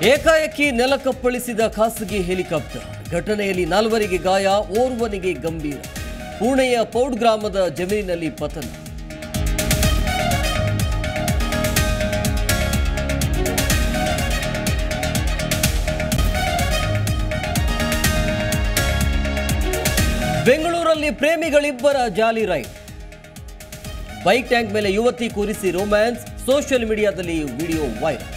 ಏಕಾಏಕಿ ನೆಲಕಪ್ಪಳಿಸಿದ ಖಾಸಗಿ ಹೆಲಿಕಾಪ್ಟರ್ ಘಟನೆಯಲ್ಲಿ ನಾಲ್ವರಿಗೆ ಗಾಯ ಓರ್ವನಿಗೆ ಗಂಭೀರ ಪುಣೆಯ ಪೌಡ್ ಗ್ರಾಮದ ಜಮೀನಿನಲ್ಲಿ ಪತನ ಬೆಂಗಳೂರಲ್ಲಿ ಪ್ರೇಮಿಗಳಿಬ್ಬರ ಜಾಲಿ ರೈಡ್ ಬೈಕ್ ಟ್ಯಾಂಕ್ ಮೇಲೆ ಯುವತಿ ಕೂರಿಸಿ ರೊಮ್ಯಾನ್ಸ್ ಸೋಷಿಯಲ್ ಮೀಡಿಯಾದಲ್ಲಿ ವಿಡಿಯೋ ವೈರಲ್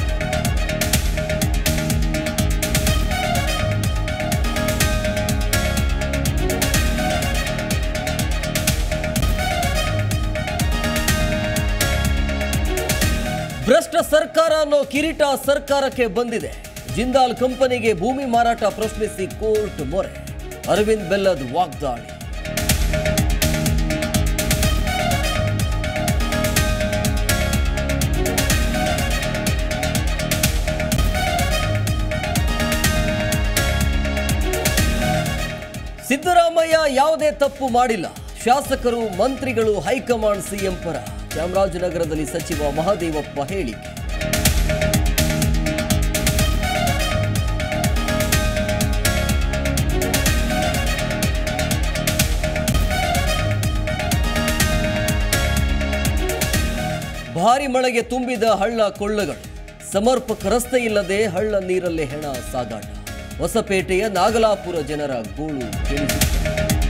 ಭ್ರಷ್ಟ ಸರ್ಕಾರ ಅನ್ನೋ ಕಿರೀಟ ಸರ್ಕಾರಕ್ಕೆ ಬಂದಿದೆ ಜಿಂದಾಲ್ ಕಂಪನಿಗೆ ಭೂಮಿ ಮಾರಾಟ ಪ್ರಶ್ನಿಸಿ ಕೋರ್ಟ್ ಮೊರೆ ಅರವಿಂದ್ ಬೆಲ್ಲದ್ ವಾಗ್ದಾಳಿ ಸಿದ್ದರಾಮಯ್ಯ ಯಾವುದೇ ತಪ್ಪು ಮಾಡಿಲ್ಲ ಶಾಸಕರು ಮಂತ್ರಿಗಳು ಹೈಕಮಾಂಡ್ ಸಿಎಂ ಪರ ಚಾಮರಾಜನಗರದಲ್ಲಿ ಸಚಿವ ಮಹದೇವಪ್ಪ ಹೇಳಿಕೆ ಭಾರಿ ಮಳೆಗೆ ತುಂಬಿದ ಹಳ್ಳ ಕೊಳ್ಳಗಳು ಸಮರ್ಪಕ ರಸ್ತೆ ಇಲ್ಲದೆ ಹಳ್ಳ ನೀರಲ್ಲೇ ಹೆಣ ಸಾಗಾಟ ಹೊಸಪೇಟೆಯ ನಾಗಲಾಪುರ ಜನರ ಗೋಳು ಕೇಳಿಸಿತು